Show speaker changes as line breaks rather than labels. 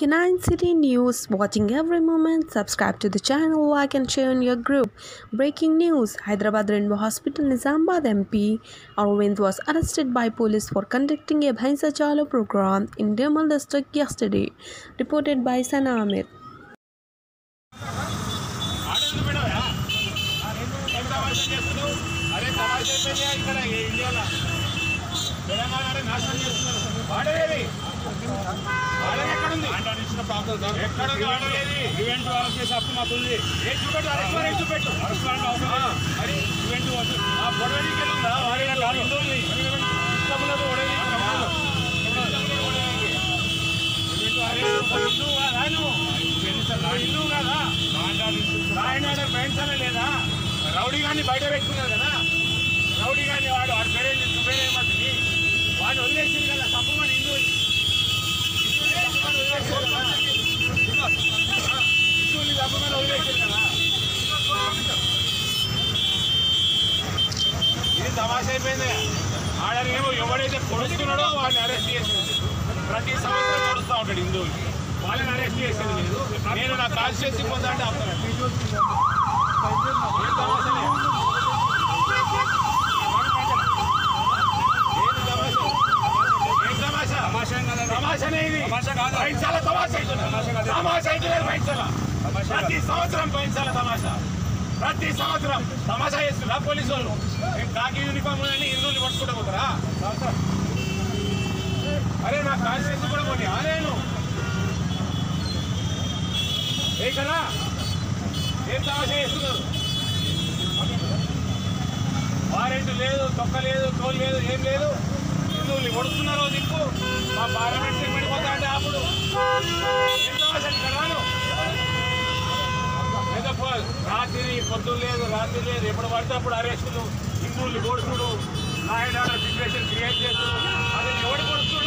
K9 City News, watching every moment. Subscribe to the channel, like and share in your group. Breaking news Hyderabad Rainbow Hospital Nizambad MP Arvind was arrested by police for conducting a Bhainsa Chalo program in Demal district yesterday. Reported by Sana Amir.
ఆడేందుకు వినవా? ఏం తమాషా చేస్తున్నావు? అరే తమాషా అయిపోయింది ఇక్కడ ఇండియాలో తెలంగాణ నాశనం చేస్తున్నారు వాడేది వాడేది ఎక్కడుంది ఎక్కడుంది వాడేది ఈవెంట్ వాళ్ళకి చేసే అప్పు మాకు ఉంది ఏ చూపెట్టు అరెస్ట్ వారెంట్ చూపెట్టు అరెస్ట్ వారెంట్ అవసరం మరి ఈవెంట్ ఆ పొడవడికి వెళ్ళిందా వాడే కాదు ఇష్టం ఉన్నది ఒడేది ఇల్లు కాదా నువ్వు ఇల్లు కదా రాయన పెంచాలే లేదా రౌడీ గాని బయట పెట్టుకున్నారు కదా రౌడీ గాని వాడు వాడి పేరేంటి నువ్వు పేరేమవుతుంది వాడిని వదిలేసింది కదా తప్పమని హిందూ హిందువుని తప్పమని వదిలేసింది కదా ఇది తమాషా అయిపోయింది ఆడనేమో ఎవడైతే పొడుస్తున్నాడో వాడిని అరెస్ట్ చేసింది ప్రతి సంవత్సరం పొడుస్తూ ఉంటాడు హిందువులకి వాళ్ళని అరెస్ట్ చేసేది లేదు నేను నా కాన్స్టిట్యూన్సీ పోతా అంటే ఆపుతాను ఏం తమాషాలే? ఏం తమాషా? ఏం తమాషా? తమాషానే ఇది. బైన్సాల తమాషా అవుతున్నది. తమాషా అవుతున్నది బైన్సాల. ప్రతి సంవత్సరం బైన్సాల తమాషా ప్రతి సంవత్సరం తమాషా చేస్తున్నా పోలీసు వాళ్ళు నేను కాకి యూనిఫామ్ అని హిందువులు పట్టుకుంటూ పోతారా అరే నా కాన్స్టిట్యూన్సీ కూడా పోనీ నేను ఏ కదా ఏం తమాషా చేస్తున్నారు వారెంట్ లేదు తొక్క లేదు తోలు లేదు ఏం లేదు హిందువులు కొడుతున్నారో దిక్కు మా పార్లమెంట్ పడిపోతా అంటే అప్పుడు ఏం తమాషా ఇక్కడ రాను ఏదో పో- రాత్రి పొద్దున్న లేదు రాత్రి లేదు ఎప్పుడు పడితే అప్పుడు అరెస్టులు హిందువులు కొడుతుడు law and order situation create చేస్తుడు అది ఎవడు కొడుతున్నాడు